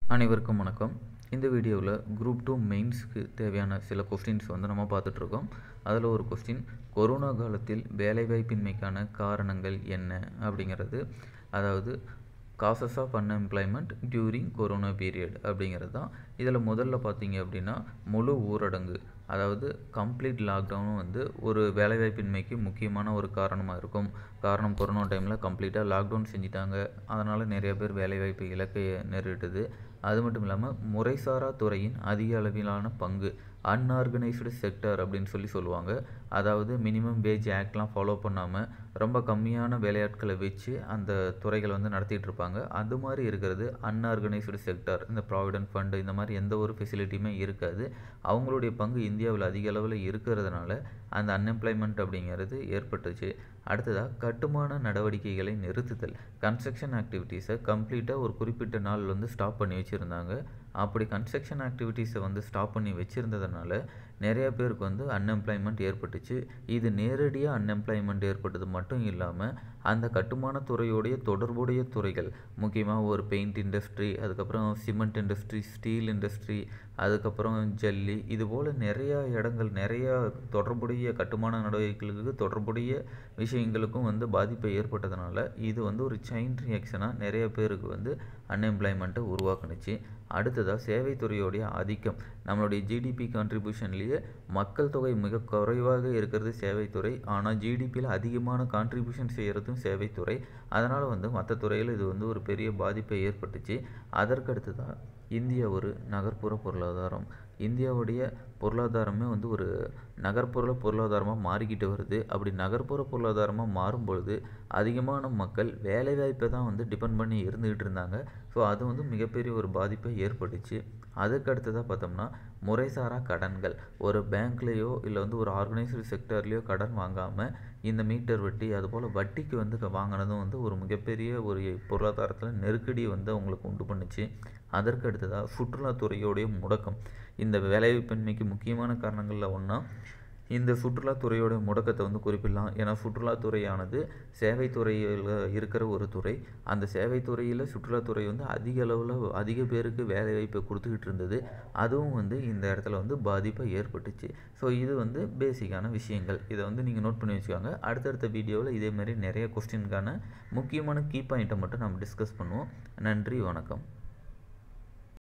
அனைவருக்கும் வணக்கம் இந்த வீடியோவில் குரூப் டூ மெயின்ஸ்க்கு தேவையான சில கொஸ்டின்ஸ் வந்து நம்ம பார்த்துட்ருக்கோம் அதில் ஒரு கொஸ்டின் கொரோனா காலத்தில் வேலைவாய்ப்பின்மைக்கான காரணங்கள் என்ன அப்படிங்கிறது அதாவது causes of unemployment during corona period அப்படிங்கிறது தான் இதில் முதல்ல பார்த்தீங்க அப்படின்னா முழு ஊரடங்கு அதாவது கம்ப்ளீட் லாக்டவுனும் வந்து ஒரு வேலைவாய்ப்பின்மைக்கு முக்கியமான ஒரு காரணமாக இருக்கும் காரணம் கொரோனா டைமில் கம்ப்ளீட்டாக லாக்டவுன் செஞ்சிட்டாங்க அதனால் நிறைய பேர் வேலைவாய்ப்பு இலக்கை நேரிட்டது அது மட்டும் இல்லாமல் முறைசாரா துறையின் அதிக அளவிலான பங்கு அன்ஆர்கனைஸ்டு செக்டர் அப்படின்னு சொல்லி சொல்லுவாங்க அதாவது மினிமம் வேஜ் ஆக்ட்லாம் ஃபாலோ பண்ணாமல் ரொம்ப கம்மியான வேலையாட்களை வச்சு அந்த துறைகள் வந்து நடத்திட்டு இருப்பாங்க அது மாதிரி இருக்கிறது அன்ஆர்கனைஸ்டு செக்டர் இந்த ப்ராவிடென்ட் ஃபண்டு இந்த மாதிரி எந்த ஒரு ஃபெசிலிட்டியுமே இருக்காது அவங்களுடைய பங்கு இந்தியாவில் அதிக அளவில் இருக்கிறதுனால அந்த அன்எம்ப்ளாய்மெண்ட் அப்படிங்கிறது ஏற்பட்டுச்சு அடுத்ததாக கட்டுமான நடவடிக்கைகளை நிறுத்துதல் கன்ஸ்ட்ரக்ஷன் ஆக்டிவிட்டீஸை கம்ப்ளீட்டாக ஒரு குறிப்பிட்ட நாள் வந்து ஸ்டாப் பண்ணி வச்சுருந்தாங்க அப்படி கன்ஸ்ட்ரக்ஷன் ஆக்டிவிட்டீஸை வந்து ஸ்டாப் பண்ணி வச்சுருந்ததுனால நிறைய பேருக்கு வந்து அன்எம்ப்ளாய்மெண்ட் ஏற்பட்டுச்சு இது நேரடியாக அன்எம்ப்ளாய்மெண்ட் ஏற்பட்டது மட்டும் இல்லாமல் அந்த கட்டுமான துறையோடைய தொடர்புடைய துறைகள் முக்கியமாக ஒரு பெயிண்ட் இண்டஸ்ட்ரி அதுக்கப்புறம் சிமெண்ட் இண்டஸ்ட்ரி ஸ்டீல் இண்டஸ்ட்ரி அதுக்கப்புறம் ஜல்லி இது போல் நிறையா இடங்கள் நிறையா தொடர்புடைய கட்டுமான நடவடிக்கைகளுக்கு தொடர்புடைய விஷயங்களுக்கும் வந்து பாதிப்பை ஏற்பட்டதுனால இது வந்து ஒரு செயின் ரியாக்ஷனாக நிறைய பேருக்கு வந்து அன்எம்ப்ளாய்மெண்ட்டை உருவாக்குனுச்சு அடுத்ததாக சேவைத்துறையோடைய ஆதிக்கம் நம்மளுடைய ஜிடிபி கான்ட்ரிபியூஷன்லேயே மக்கள் தொகை மிக குறைவாக இருக்கிறது சேவைத்துறை ஆனால் ஜிடிபியில் அதிகமான கான்ட்ரிபியூஷன் செய்கிறதும் சேவைத்துறை அதனால் வந்து மற்ற துறையில் இது வந்து ஒரு பெரிய பாதிப்பை ஏற்பட்டுச்சு அதற்கடுத்ததாக இந்தியா ஒரு நகர்ப்புற பொருளாதாரம் இந்தியாவுடைய பொருளாதாரமே வந்து ஒரு நகர்ப்புற பொருளாதாரமாக மாறிக்கிட்டு வருது அப்படி நகர்ப்புற பொருளாதாரமாக மாறும் பொழுது அதிகமான மக்கள் வேலைவாய்ப்பை தான் வந்து டிபெண்ட் பண்ணி இருந்துக்கிட்டு இருந்தாங்க ஸோ அது வந்து மிகப்பெரிய ஒரு பாதிப்பை ஏற்பட்டுச்சு அதுக்கு அடுத்ததாக பார்த்தோம்னா முறைசாரா கடன்கள் ஒரு பேங்க்லேயோ இல்லை வந்து ஒரு ஆர்கனைஸ்டு செக்டர்லேயோ கடன் வாங்காமல் இந்த மீட்டர் வட்டி அதுபோல் வட்டிக்கு வந்து வாங்கினதும் வந்து ஒரு மிகப்பெரிய ஒரு பொருளாதாரத்தில் நெருக்கடியை வந்து அவங்களுக்கு உண்டு பண்ணுச்சு அதற்கு அடுத்ததாக சுற்றுலாத்துறையோடைய முடக்கம் இந்த வேலைவாய்ப்பின்மைக்கு முக்கியமான காரணங்களில் ஒன்றா இந்த சுற்றுலாத்துறையோட முடக்கத்தை வந்து குறிப்பிடலாம் ஏன்னா சுற்றுலாத்துறையானது சேவைத்துறையில் இருக்கிற ஒரு துறை அந்த சேவைத்துறையில் சுற்றுலாத்துறை வந்து அதிக அளவில் அதிக பேருக்கு வேலைவாய்ப்பை கொடுத்துக்கிட்டு இருந்தது அதுவும் வந்து இந்த இடத்துல வந்து பாதிப்பை ஏற்பட்டுச்சு ஸோ இது வந்து பேசிக்கான விஷயங்கள் இதை வந்து நீங்கள் நோட் பண்ணி வச்சுக்கோங்க அடுத்தடுத்த வீடியோவில் இதேமாரி நிறைய கொஸ்டினுக்கான முக்கியமான கீ பாயிண்ட்டை மட்டும் நம்ம டிஸ்கஸ் பண்ணுவோம் நன்றி வணக்கம்